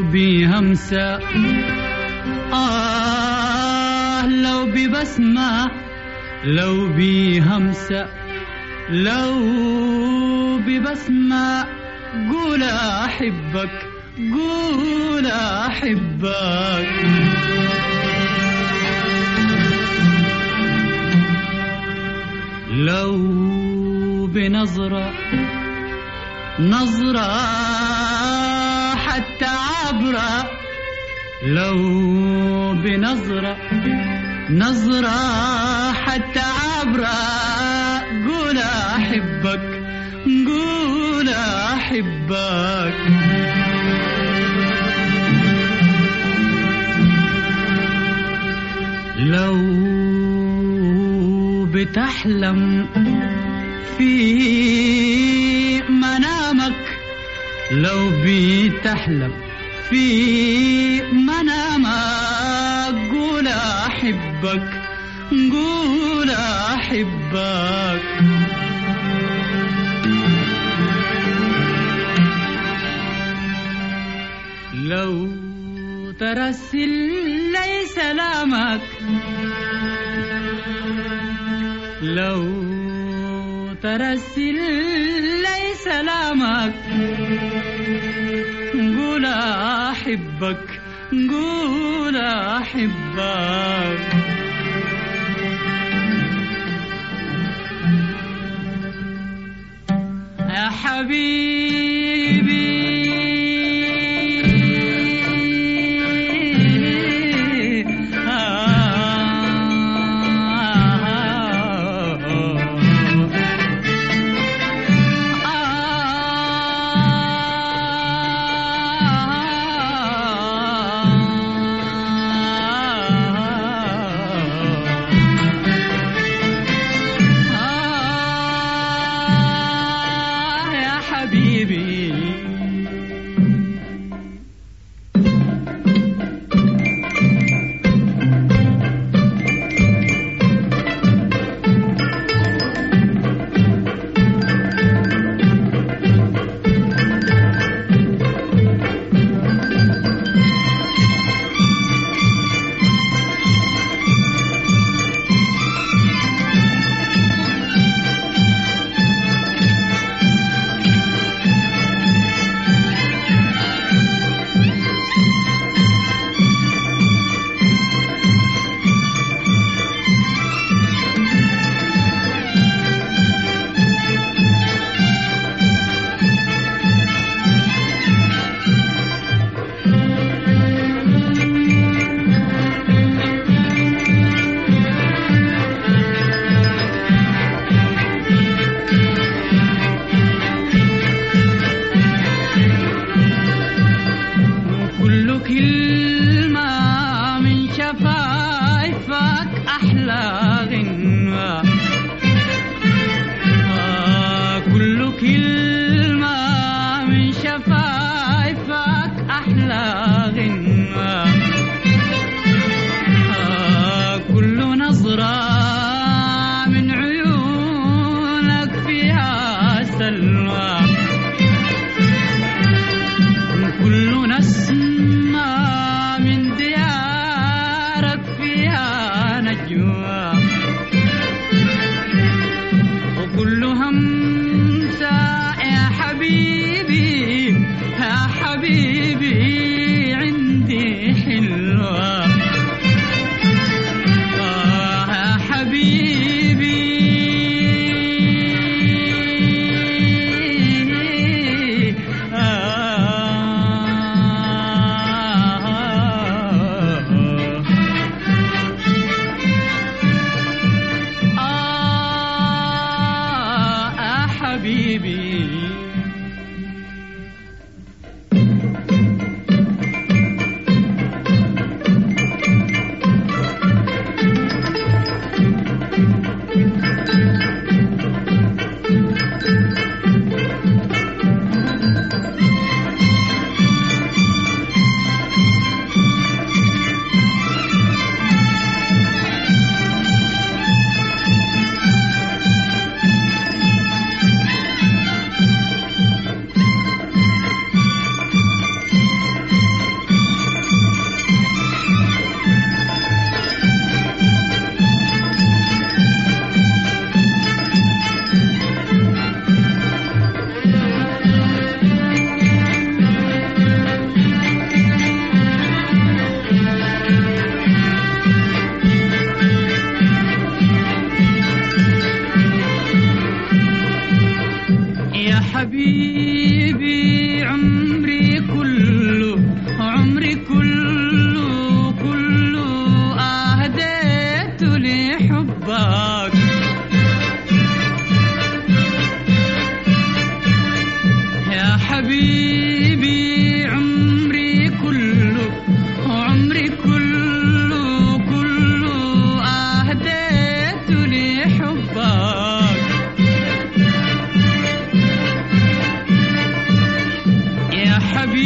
بهمسة آه لو ببسمة لو بهمسة لو ببسمة قول أحبك قول أحبك لو بنظرة نظرة حتى عبرة لو بنظرة نظرة حتى عبرة قول أحبك قول أحبك لو بتحلم في منامك لو بتحلم في منامك قول أحبك قول أحبك لو ترسل لي سلامك لو ترسل لي سلامك قول أحبك قول أحبك يا حبيبي آه يا حبيبي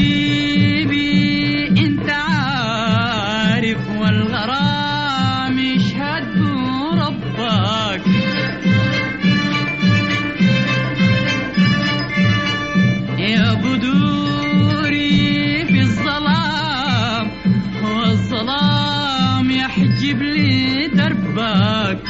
حبيبي انت عارف والغرام يشهد ربك يا بدوري في الظلام والظلام يحجب لي دربك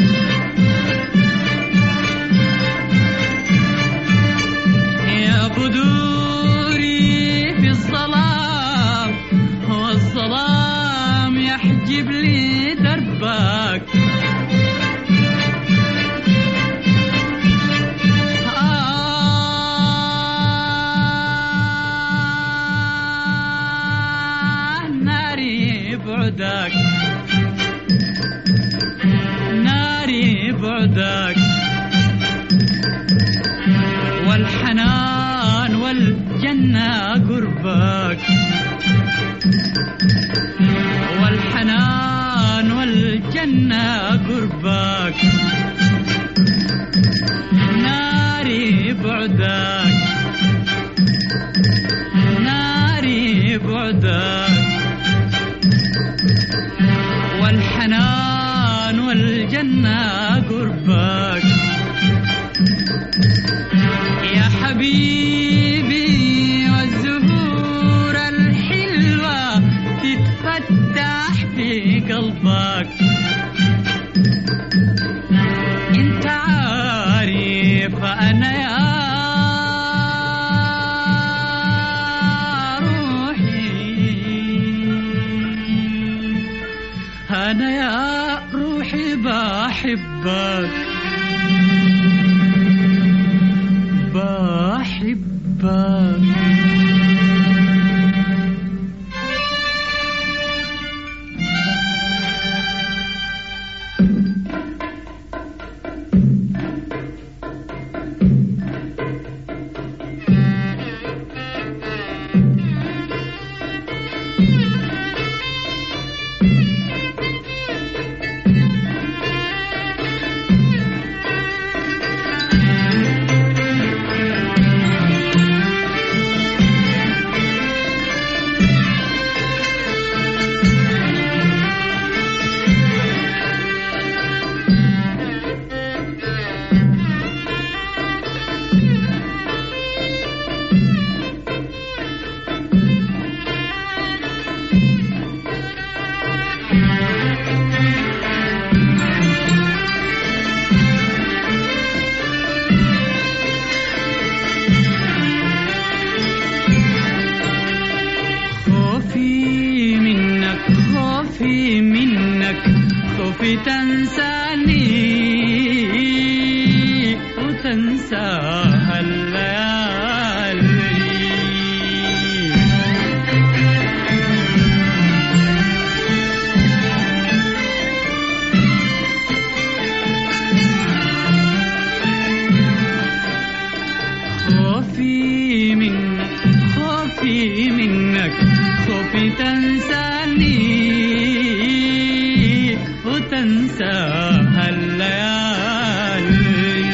يا بدوري في الظلام والظلام يحجب لي دربك آه ناري بعدك ناري بعدك والحنان والجنة قربك والحنان والجنة قربك ناري بعدك ناري بعدك والحنان والجنة قربك يا حبيبي والزهور الحلوة تتفتح في قلبك انت عارف انا يا روحي انا يا روحي بحبك بحبك خوفي منك خوفي منك خوفي تنساني وتنسى الليالي خوفي منك خوفي منك خوفي تنساني وتنسى هالليالي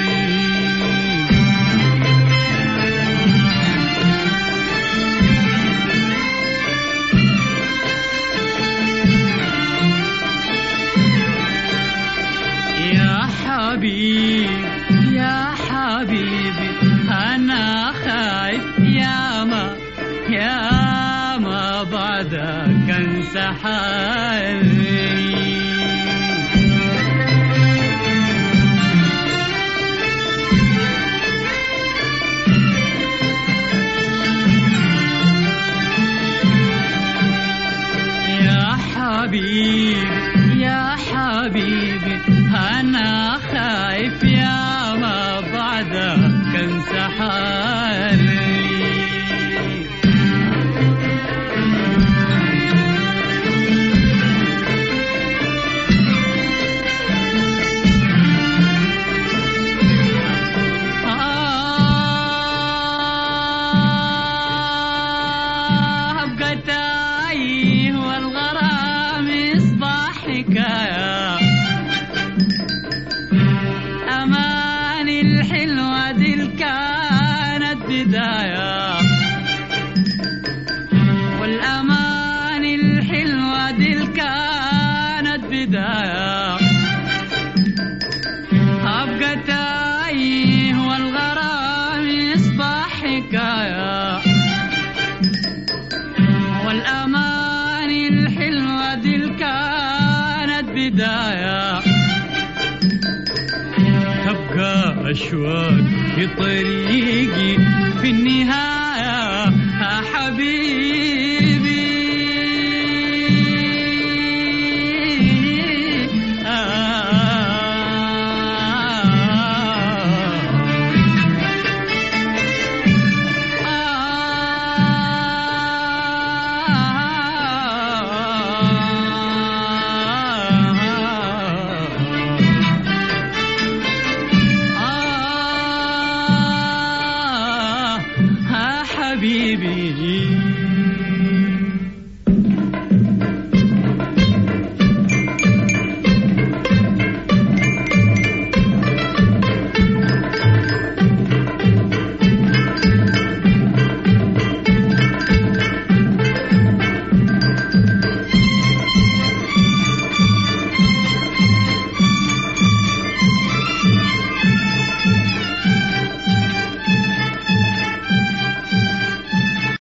يا حبيبي يا حبيبي أنا خايف يا ما يا ما بعدك انسى حالي يا حبيبي يا حبيبي أنا خايف يا ما بعدك انسى حالي الأشواق في طريقي في النهاية يا حبيبي